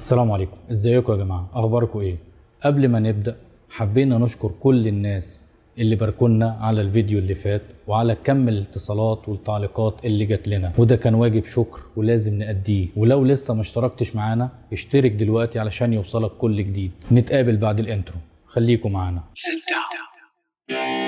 السلام عليكم ازيكم يا جماعه اخباركم ايه قبل ما نبدا حبينا نشكر كل الناس اللي باركونا على الفيديو اللي فات وعلى كم الاتصالات والتعليقات اللي جات لنا وده كان واجب شكر ولازم نأديه ولو لسه ما اشتركتش معانا اشترك دلوقتي علشان يوصلك كل جديد نتقابل بعد الانترو خليكم معانا Sit down.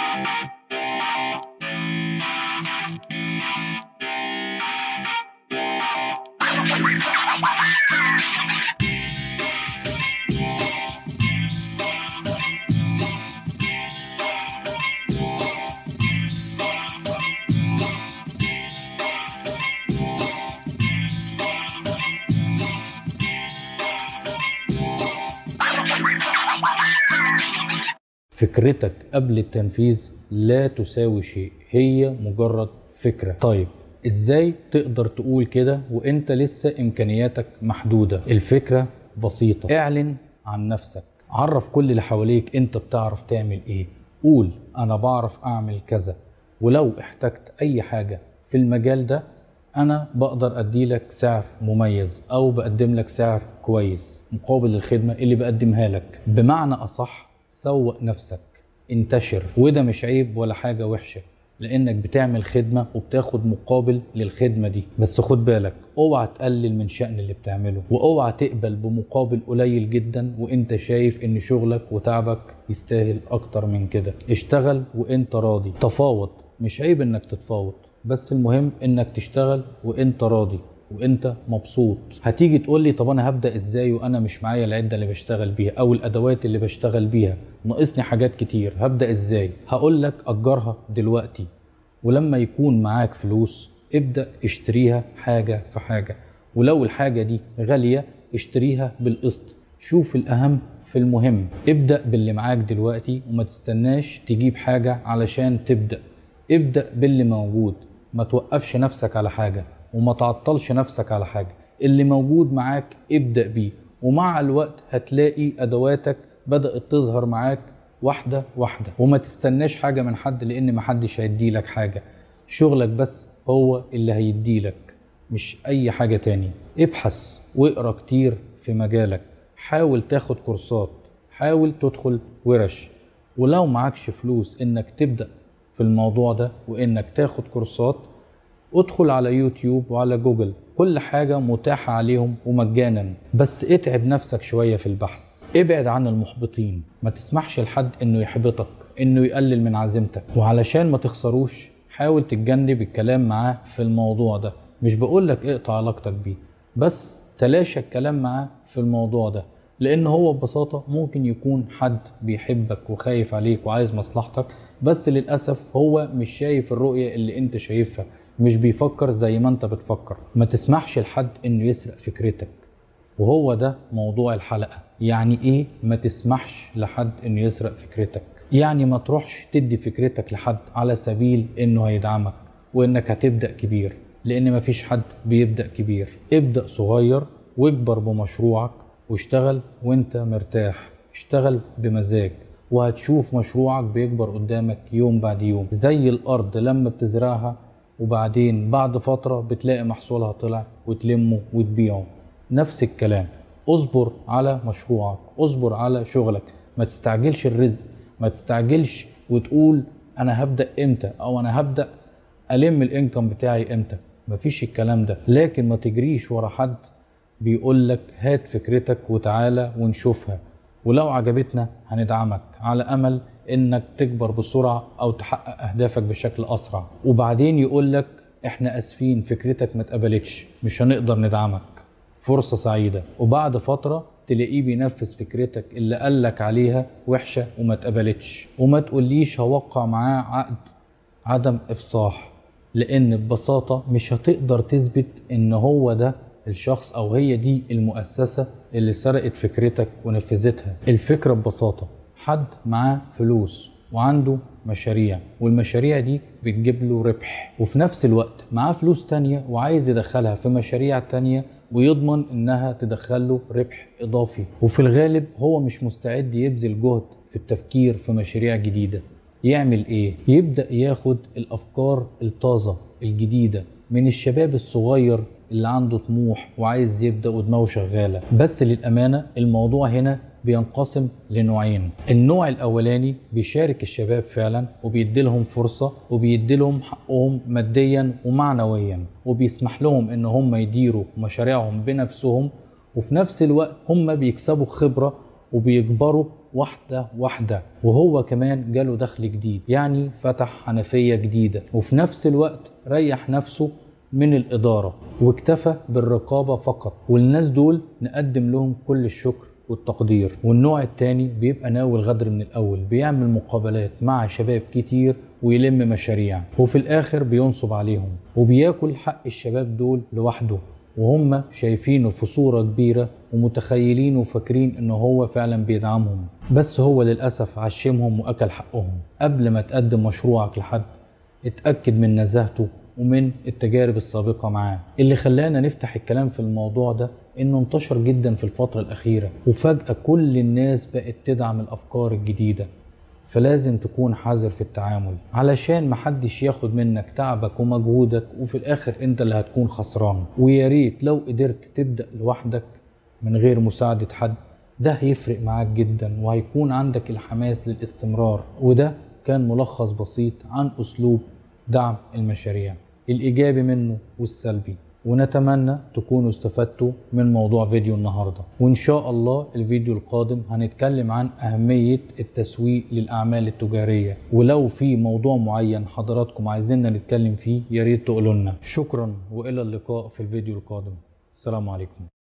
فكرتك قبل التنفيذ لا تساوي شيء هي مجرد فكرة طيب ازاي تقدر تقول كده وانت لسه امكانياتك محدودة الفكرة بسيطة اعلن عن نفسك عرف كل اللي حواليك انت بتعرف تعمل ايه قول انا بعرف اعمل كذا ولو احتجت اي حاجة في المجال ده انا بقدر ادي لك سعر مميز او بقدم لك سعر كويس مقابل الخدمة اللي بقدمها لك بمعنى اصح سوق نفسك انتشر وده مش عيب ولا حاجة وحشة لانك بتعمل خدمة وبتاخد مقابل للخدمة دي بس خد بالك اوعى تقلل من شأن اللي بتعمله واوعى تقبل بمقابل قليل جدا وانت شايف ان شغلك وتعبك يستاهل اكتر من كده اشتغل وانت راضي تفاوض مش عيب انك تتفاوض بس المهم انك تشتغل وانت راضي وانت مبسوط هتيجي تقول لي طب انا هبدا ازاي وانا مش معايا العده اللي بشتغل بيها او الادوات اللي بشتغل بيها ناقصني حاجات كتير هبدا ازاي هقول لك اجرها دلوقتي ولما يكون معاك فلوس ابدا اشتريها حاجه في حاجه ولو الحاجه دي غاليه اشتريها بالقسط شوف الاهم في المهم ابدا باللي معاك دلوقتي وما تستناش تجيب حاجه علشان تبدا ابدا باللي موجود ما توقفش نفسك على حاجه وما تعطلش نفسك على حاجة اللي موجود معاك ابدأ بيه ومع الوقت هتلاقي أدواتك بدأت تظهر معاك واحدة واحدة وما تستناش حاجة من حد لأن محدش هيديلك حاجة شغلك بس هو اللي هيديلك مش أي حاجة تاني ابحث واقرا كتير في مجالك حاول تاخد كورسات حاول تدخل ورش ولو معكش فلوس انك تبدأ في الموضوع ده وانك تاخد كورسات ادخل على يوتيوب وعلى جوجل كل حاجة متاحة عليهم ومجانا بس اتعب نفسك شوية في البحث ابعد عن المحبطين ما تسمحش لحد انه يحبطك انه يقلل من عزيمتك وعلشان ما تخسروش حاول تتجنب الكلام معاه في الموضوع ده مش بقولك اقطع علاقتك بيه بس تلاشى الكلام معاه في الموضوع ده لان هو ببساطة ممكن يكون حد بيحبك وخايف عليك وعايز مصلحتك بس للأسف هو مش شايف الرؤية اللي انت شايفها مش بيفكر زي ما انت بتفكر ما تسمحش لحد انه يسرق فكرتك وهو ده موضوع الحلقة يعني ايه ما تسمحش لحد انه يسرق فكرتك يعني ما تروحش تدي فكرتك لحد على سبيل انه هيدعمك وانك هتبدأ كبير لان مفيش حد بيبدأ كبير ابدأ صغير واكبر بمشروعك واشتغل وانت مرتاح اشتغل بمزاج وهتشوف مشروعك بيكبر قدامك يوم بعد يوم زي الارض لما بتزرعها وبعدين بعد فترة بتلاقي محصولها طلع وتلمه وتبيعه نفس الكلام اصبر على مشروعك اصبر على شغلك ما تستعجلش الرزق ما تستعجلش وتقول انا هبدأ امتى او انا هبدأ الم الانكم بتاعي امتى مفيش الكلام ده لكن ما تجريش ورا حد بيقول لك هات فكرتك وتعالى ونشوفها ولو عجبتنا هندعمك على امل انك تكبر بسرعه او تحقق اهدافك بشكل اسرع وبعدين يقول لك احنا اسفين فكرتك ما اتقبلتش مش هنقدر ندعمك فرصه سعيده وبعد فتره تلاقيه بينفذ فكرتك اللي قالك عليها وحشه وما اتقبلتش وما تقوليش هوقع معاه عقد عدم افصاح لان ببساطه مش هتقدر تثبت ان هو ده الشخص او هي دي المؤسسه اللي سرقت فكرتك ونفذتها الفكره ببساطه حد معاه فلوس وعنده مشاريع والمشاريع دي بتجيب له ربح وفي نفس الوقت معاه فلوس تانية وعايز يدخلها في مشاريع تانية ويضمن انها تدخل له ربح اضافي وفي الغالب هو مش مستعد يبذل جهد في التفكير في مشاريع جديدة يعمل ايه يبدأ ياخد الافكار الطازة الجديدة من الشباب الصغير اللي عنده طموح وعايز يبدا ودماغه شغاله بس للامانه الموضوع هنا بينقسم لنوعين النوع الاولاني بيشارك الشباب فعلا وبيديلهم فرصه وبيديلهم حقهم ماديا ومعنويا وبيسمح لهم ان هم يديروا مشاريعهم بنفسهم وفي نفس الوقت هم بيكسبوا خبره وبيكبروا واحدة واحدة وهو كمان جاله دخل جديد يعني فتح حنفية جديدة وفي نفس الوقت ريح نفسه من الإدارة واكتفى بالرقابة فقط والناس دول نقدم لهم كل الشكر والتقدير والنوع التاني بيبقى ناوي الغدر من الأول بيعمل مقابلات مع شباب كتير ويلم مشاريع وفي الآخر بينصب عليهم وبياكل حق الشباب دول لوحده وهم شايفينه في صورة كبيرة ومتخيلين وفاكرين ان هو فعلا بيدعمهم بس هو للأسف عشمهم وأكل حقهم قبل ما تقدم مشروعك لحد اتأكد من نزاهته ومن التجارب السابقة معاه اللي خلانا نفتح الكلام في الموضوع ده انه انتشر جدا في الفترة الأخيرة وفجأة كل الناس بقت تدعم الأفكار الجديدة فلازم تكون حذر في التعامل علشان محدش ياخد منك تعبك ومجهودك وفي الاخر انت اللي هتكون خسران ويا ريت لو قدرت تبدا لوحدك من غير مساعده حد ده هيفرق معاك جدا وهيكون عندك الحماس للاستمرار وده كان ملخص بسيط عن اسلوب دعم المشاريع الايجابي منه والسلبي ونتمنى تكونوا استفدتوا من موضوع فيديو النهاردة وإن شاء الله الفيديو القادم هنتكلم عن أهمية التسويق للأعمال التجارية ولو في موضوع معين حضراتكم عايزيننا نتكلم فيه يا ريت تقولوا لنا شكرا وإلى اللقاء في الفيديو القادم السلام عليكم